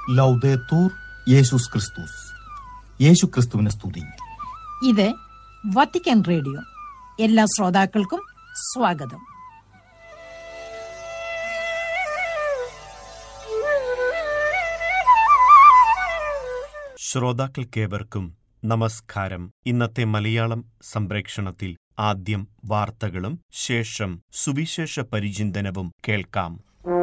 ലൗദേത്തൂർ യേശുസ് ക്രിസ്തുസ് യേശു ക്രിസ്തുവിനെ സ്തുതി ഇത് വത്തിക്കാൻ റേഡിയോ എല്ലാ ശ്രോതാക്കൾക്കും സ്വാഗതം ശ്രോതാക്കൾക്കേവർക്കും നമസ്കാരം ഇന്നത്തെ മലയാളം സംപ്രേക്ഷണത്തിൽ ആദ്യം വാർത്തകളും ശേഷം സുവിശേഷ പരിചിന്തനവും കേൾക്കാം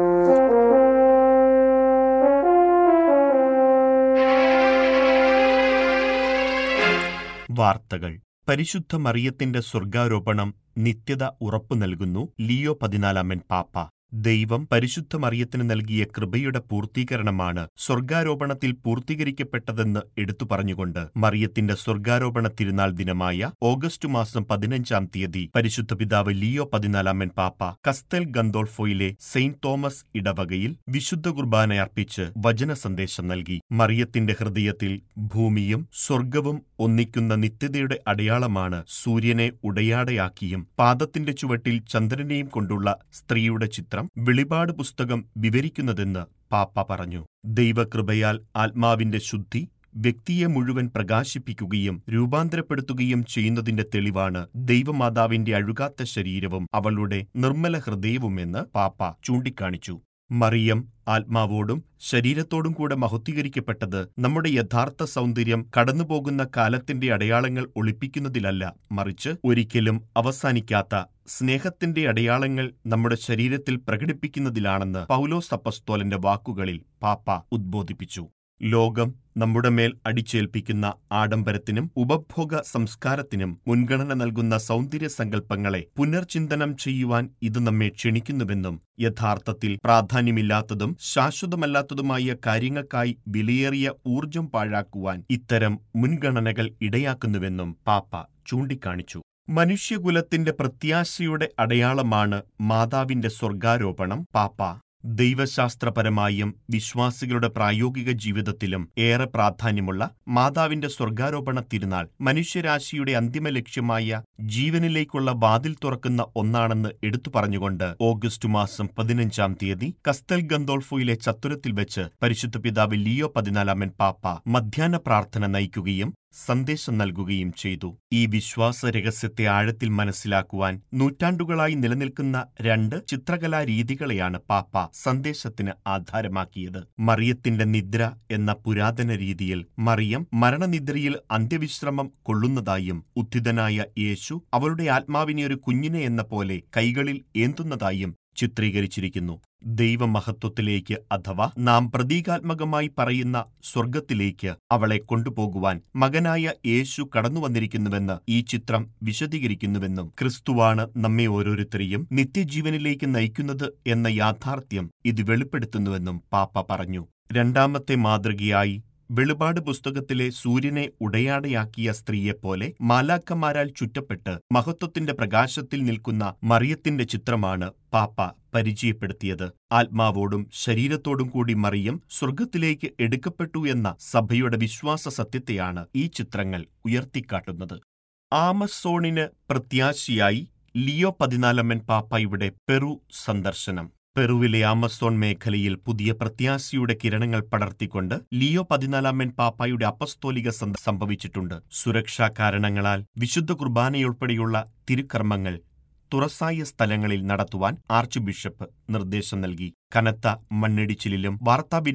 വാർത്തകൾ പരിശുദ്ധ മറിയത്തിന്റെ സ്വർഗാരോപണം നിത്യത ഉറപ്പു നൽകുന്നു ലിയോ പതിനാലാമൻ പാപ്പ ദൈവം പരിശുദ്ധ മറിയത്തിന് നൽകിയ കൃപയുടെ പൂർത്തീകരണമാണ് സ്വർഗാരോപണത്തിൽ പൂർത്തീകരിക്കപ്പെട്ടതെന്ന് എടുത്തു പറഞ്ഞുകൊണ്ട് മറിയത്തിന്റെ സ്വർഗാരോപണ തിരുനാൾ ദിനമായ ഓഗസ്റ്റ് മാസം പതിനഞ്ചാം തീയതി പരിശുദ്ധ പിതാവ് ലിയോ പതിനാലാമൻ പാപ്പ കസ്തൽ ഗന്തോൾഫോയിലെ സെയിന്റ് തോമസ് ഇടവകയിൽ വിശുദ്ധ കുർബാന അർപ്പിച്ച് വചന സന്ദേശം നൽകി മറിയത്തിന്റെ ഹൃദയത്തിൽ ഭൂമിയും സ്വർഗവും ഒന്നിക്കുന്ന നിത്യതയുടെ അടയാളമാണ് സൂര്യനെ ഉടയാടയാക്കിയും പാദത്തിന്റെ ചുവട്ടിൽ ചന്ദ്രനെയും കൊണ്ടുള്ള സ്ത്രീയുടെ ചിത്രം വെളിപാട് പുസ്തകം വിവരിക്കുന്നതെന്ന് പാപ്പ പറഞ്ഞു ദൈവകൃപയാൽ ആത്മാവിന്റെ ശുദ്ധി വ്യക്തിയെ മുഴുവൻ പ്രകാശിപ്പിക്കുകയും രൂപാന്തരപ്പെടുത്തുകയും ചെയ്യുന്നതിന്റെ തെളിവാണ് ദൈവമാതാവിന്റെ അഴുകാത്ത ശരീരവും അവളുടെ നിർമ്മല ഹൃദയവുമെന്ന് പാപ്പ ചൂണ്ടിക്കാണിച്ചു മറിയം ആത്മാവോടും ശരീരത്തോടും കൂടെ മഹത്വീകരിക്കപ്പെട്ടത് നമ്മുടെ യഥാർത്ഥ സൗന്ദര്യം കടന്നുപോകുന്ന കാലത്തിന്റെ അടയാളങ്ങൾ ഒളിപ്പിക്കുന്നതിലല്ല മറിച്ച് ഒരിക്കലും അവസാനിക്കാത്ത സ്നേഹത്തിന്റെ അടയാളങ്ങൾ നമ്മുടെ ശരീരത്തിൽ പ്രകടിപ്പിക്കുന്നതിലാണെന്ന് പൗലോസ് അപ്പസ്തോലന്റെ വാക്കുകളിൽ പാപ്പ ഉദ്ബോധിപ്പിച്ചു ലോകം നമ്മുടെ മേൽ അടിച്ചേൽപ്പിക്കുന്ന ആഡംബരത്തിനും ഉപഭോഗ സംസ്കാരത്തിനും മുൻഗണന നൽകുന്ന സൗന്ദര്യ സങ്കല്പങ്ങളെ പുനർചിന്തനം ചെയ്യുവാൻ ഇത് നമ്മെ ക്ഷണിക്കുന്നുവെന്നും യഥാർത്ഥത്തിൽ പ്രാധാന്യമില്ലാത്തതും ശാശ്വതമല്ലാത്തതുമായ കാര്യങ്ങൾക്കായി വിലയേറിയ ഊർജം പാഴാക്കുവാൻ ഇത്തരം മുൻഗണനകൾ ഇടയാക്കുന്നുവെന്നും പാപ്പ ചൂണ്ടിക്കാണിച്ചു മനുഷ്യകുലത്തിന്റെ പ്രത്യാശയുടെ അടയാളമാണ് മാതാവിന്റെ സ്വർഗാരോപണം പാപ്പ ദൈവശാസ്ത്രപരമായും വിശ്വാസികളുടെ പ്രായോഗിക ജീവിതത്തിലും ഏറെ പ്രാധാന്യമുള്ള മാതാവിന്റെ സ്വർഗാരോപണ തിരുനാൾ മനുഷ്യരാശിയുടെ അന്തിമ ലക്ഷ്യമായ ജീവനിലേക്കുള്ള വാതിൽ തുറക്കുന്ന ഒന്നാണെന്ന് എടുത്തു പറഞ്ഞുകൊണ്ട് ഓഗസ്റ്റ് മാസം പതിനഞ്ചാം തീയതി കസ്തൽ ഗന്തോൾഫോയിലെ ചത്തുരത്തിൽ വെച്ച് പരിശുദ്ധ പിതാവ് ലിയോ പതിനാലാമൻ പാപ്പ മധ്യാഹ്ന പ്രാർത്ഥന നയിക്കുകയും സന്ദേശം നൽകുകയും ചെയ്തു ഈ വിശ്വാസ രഹസ്യത്തെ ആഴത്തിൽ മനസ്സിലാക്കുവാൻ നൂറ്റാണ്ടുകളായി നിലനിൽക്കുന്ന രണ്ട് ചിത്രകലാ രീതികളെയാണ് പാപ്പ സന്ദേശത്തിന് ആധാരമാക്കിയത് മറിയത്തിന്റെ നിദ്ര എന്ന പുരാതന രീതിയിൽ മറിയം മരണനിദ്രയിൽ അന്ത്യവിശ്രമം കൊള്ളുന്നതായും ഉദ്ധിതനായ യേശു അവളുടെ ആത്മാവിനെ ഒരു കുഞ്ഞിനെ എന്ന പോലെ കൈകളിൽ ഏന്തുന്നതായും ചിത്രീകരിച്ചിരിക്കുന്നു ദൈവമഹത്വത്തിലേക്ക് അഥവാ നാം പ്രതീകാത്മകമായി പറയുന്ന സ്വർഗത്തിലേക്ക് അവളെ കൊണ്ടുപോകുവാൻ മകനായ യേശു കടന്നുവന്നിരിക്കുന്നുവെന്ന് ഈ ചിത്രം വിശദീകരിക്കുന്നുവെന്നും ക്രിസ്തുവാണ് നമ്മെ ഓരോരുത്തരെയും നിത്യജീവനിലേക്ക് നയിക്കുന്നത് എന്ന യാഥാർത്ഥ്യം ഇത് വെളിപ്പെടുത്തുന്നുവെന്നും പാപ്പ പറഞ്ഞു രണ്ടാമത്തെ മാതൃകയായി വെളിപാട് പുസ്തകത്തിലെ സൂര്യനെ ഉടയാടയാക്കിയ സ്ത്രീയെപ്പോലെ മാലാക്കന്മാരാൽ ചുറ്റപ്പെട്ട് മഹത്വത്തിന്റെ പ്രകാശത്തിൽ നിൽക്കുന്ന മറിയത്തിന്റെ ചിത്രമാണ് പാപ്പ പരിചയപ്പെടുത്തിയത് ആത്മാവോടും ശരീരത്തോടും കൂടി മറിയം സ്വർഗത്തിലേക്ക് എടുക്കപ്പെട്ടു എന്ന സഭയുടെ വിശ്വാസ സത്യത്തെയാണ് ഈ ചിത്രങ്ങൾ ഉയർത്തിക്കാട്ടുന്നത് ആമസോണിന് പ്രത്യാശയായി ലിയോ പതിനാലമ്മൻ പാപ്പയുടെ പെറു സന്ദർശനം പെറുവിലെ ആമസോൺ മേഖലയിൽ പുതിയ പ്രത്യാശയുടെ കിരണങ്ങൾ പടർത്തിക്കൊണ്ട് ലിയോ പതിനാലാമൻ പാപ്പായുടെ അപ്പസ്തോലിക സന്ദ സംഭവിച്ചിട്ടുണ്ട് സുരക്ഷാ കാരണങ്ങളാൽ വിശുദ്ധ കുർബാനയുൾപ്പെടെയുള്ള തിരുക്കർമ്മങ്ങൾ തുറസായ സ്ഥലങ്ങളിൽ നടത്തുവാൻ ആർച്ച് ബിഷപ്പ് നിർദ്ദേശം നൽകി കനത്ത മണ്ണിടിച്ചിലിലും വാർത്താ